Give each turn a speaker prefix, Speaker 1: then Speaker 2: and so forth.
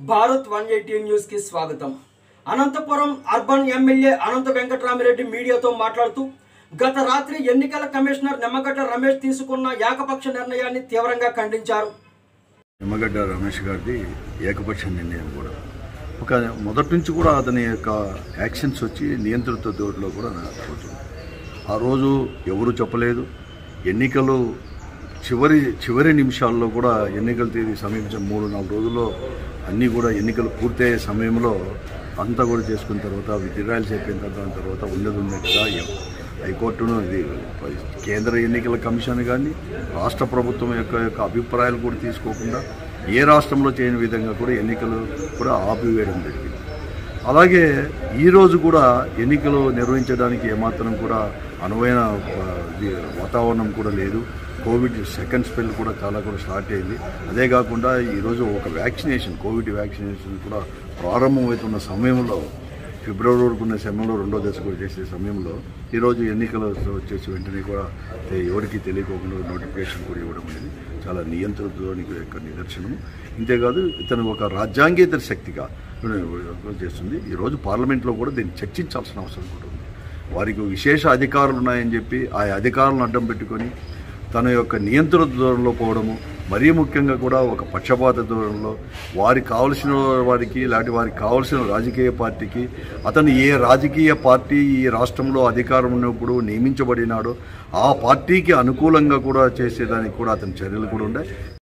Speaker 1: Bharat one eighty news కి స్వాగతం Anantapuram urban MLA Anantha Venkatarami Reddy మీడియాతో మాట్లాడుతూ గత రాత్రి ఎన్నికల కమిషనర్ నిమ్మగడ్డ రమేష్ తీసుకున్న ఏకపక్ష నిర్ణయాన్ని తీవ్రంగా ఖండించారు
Speaker 2: నిమ్మగడ్డ రమేష్ గారిది ఏకపక్ష నిర్ణయం కూడా ఒక మొదటి నుంచి కూడా అతని యొక్క యాక్షన్స్ వచ్చి నియంత్రిత దోటిలో కూడా పోతుంది ఆ రోజు ఎవరు చెప్పలేదు ఎన్నికలు చివరి చివరి నిమిషాల్లో కూడా ఎన్నికల తేదీ సమీపించిన మూడు నాలుగు రోజుల్లో అన్నీ కూడా ఎన్నికలు పూర్తయ్యే సమయంలో అంతా కూడా చేసుకున్న తర్వాత విత్డ్రాయల్స్ అయిపోయిన తర్వాత దాని తర్వాత ఉన్నది ఉన్నట్టుగా ఎం- హైకోర్టును ఇది కేంద్ర ఎన్నికల కమిషన్ కానీ రాష్ట్ర ప్రభుత్వం యొక్క యొక్క అభిప్రాయాలు కూడా తీసుకోకుండా ఏ రాష్ట్రంలో చేయని విధంగా కూడా ఎన్నికలు కూడా ఆపివేయడం జరిగింది అలాగే ఈరోజు కూడా ఎన్నికలు నిర్వహించడానికి ఏమాత్రం కూడా అనువైన ఆ, ఇది వాతావరణం కూడా లేదు కోవిడ్ సెకండ్ స్పెల్ కూడా చాలా కూడా స్టార్ట్ అయింది అదే కాకుండా ఈరోజు ఒక వ్యాక్సినేషన్ కోవిడ్ వ్యాక్సినేషన్ కూడా ప్రారంభమవుతున్న సమయంలో ఫిబ్రవరి వరకు ఉన్న సమయంలో రెండో దశ కూడా చేసే సమయంలో ఈరోజు ఎన్నికలు వచ్చేసి వెంటనే కూడా తె- ఎవరికి తెలియకోకుండా నోటిఫికేషన్ కూడా ఇవ్వడం అనేది చాలా నియంత్రణలోనికి యొక్క నిదర్శనము ఇంతేకాదు ఇతను ఒక రాజ్యాంగేతర శక్తిగా చేస్తుంది ఈరోజు పార్లమెంట్లో కూడా దీన్ని చర్చించాల్సిన అవసరం కూడా ఉంది వారికి విశేష అధికారులు ఉన్నాయని చెప్పి ఆ అధికారులను అడ్డం పెట్టుకొని తన యొక్క నియంత్రణ దూరంలో పోవడము మరీ ముఖ్యంగా కూడా ఒక పక్షపాత దూరంలో వారికి కావలసిన వారికి ఇలాంటి వారికి కావలసిన రాజకీయ పార్టీకి అతను ఏ రాజకీయ పార్టీ ఈ రాష్ట్రంలో అధికారం ఉన్నప్పుడు నియమించబడినాడో ఆ పార్టీకి అనుకూలంగా కూడా చేసేదానికి కూడా అతని చర్యలు కూడా ఉండే